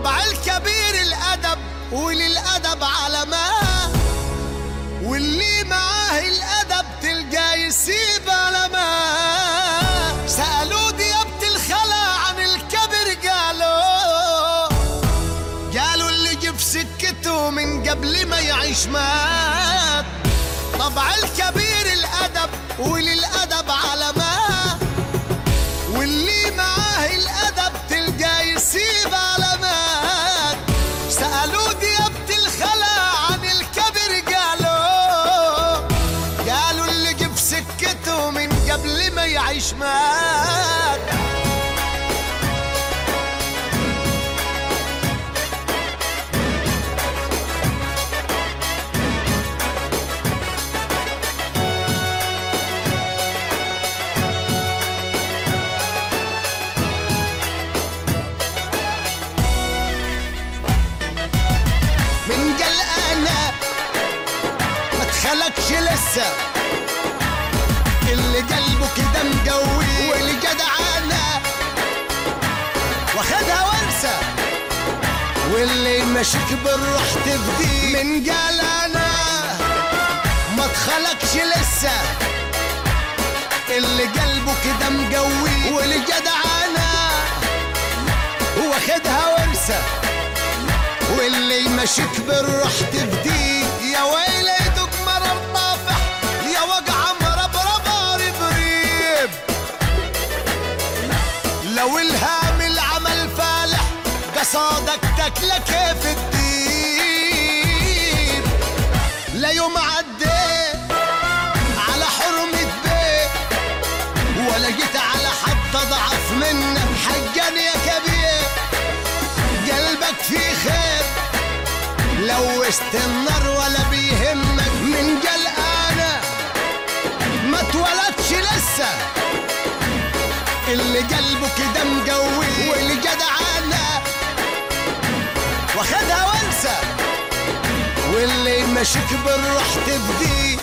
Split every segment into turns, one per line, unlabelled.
طبع الكبير الأدب وللأدب علامات واللي معاه الأدب تلقاه يسيب علامات سألوا ديابة الخلا عن الكبر قالوا قالوا اللي جه في سكته من قبل ما يعيش مات طبع الكبير الأدب وللأدب علامات واللي معاه الأدب تلقاه يسيب علامات سألوا ديابة الخلا عن الكبر قالوا قالوا اللي جه في سكته من قبل ما يعيش مات من قلقانة ما تخلقش لسه اللي قلبه كده مقوي واللي جدعانة واخدها ورثة واللي ماشيك بالروح تفدي من قلقانة ما تخلقش لسه اللي قلبه كده مقوي واللي جدعانة واخدها ورثه واللي يمشيك بالروح تفديك يا ويلي ايدك مرم طافح يا وجع مربربة ربريب لو الهام العمل فالح قصادك تاكله كيف الديب لا يوم عديت على حرمة بيت ولا جيت على حد اضعف منك حقا يا كبير قلبك فيه خير لوست النار ولا بيهمك من قلقانة ما اتولدش لسه اللي قلبه كده مقوي واللي جدعانة واخدها وانسى واللي ماشيك بالروح تفديه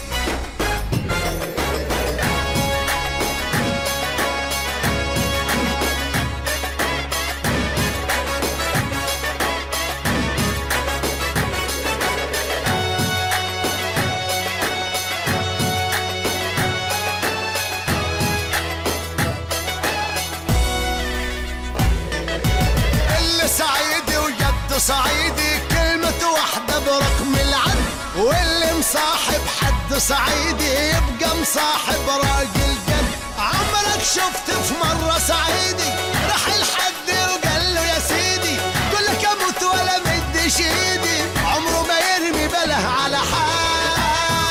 اللي صعيدي وجد صعيدي كلمة واحدة برقم العد واللي مصاحب حد صعيدي يبقى مصاحب راجل جد عمرك شفت في مرة صعيدي راح لحد وقال له يا سيدي قول لك اموت ولا مدش ايدي عمره ما يرمي بله على حال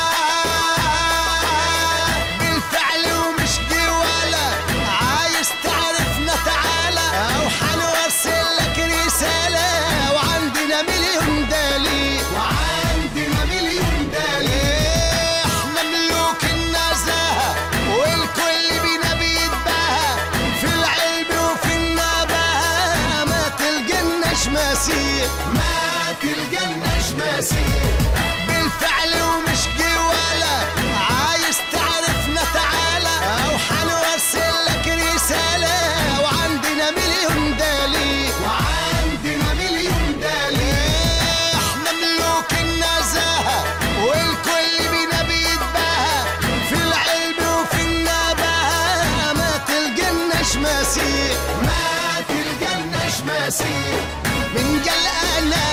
بالفعل ومش دي ولا عايز تعرفنا تعالى او حنوصل لك رسالة وعندنا مليون دليل وعندنا مليون دليل احنا ملوك النزاهة والكل بينا بيتباهى في العلم وفي النباهة ما تلقناش مسير ما تلقناش مسير بالفعل ومش جواله عايز تعرفنا تعالى او حنوصل لك رسالة وعندنا مليون دليل وعندنا مليون دليل احنا ملوك النزاهة والكل بينا بيتباهى في العلم وفي النباهة ما تلقناش مسير ما تلقناش مسير من قلقانة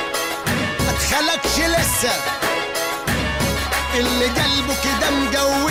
ما تخلقش لسه اللي قلبه كده مقوي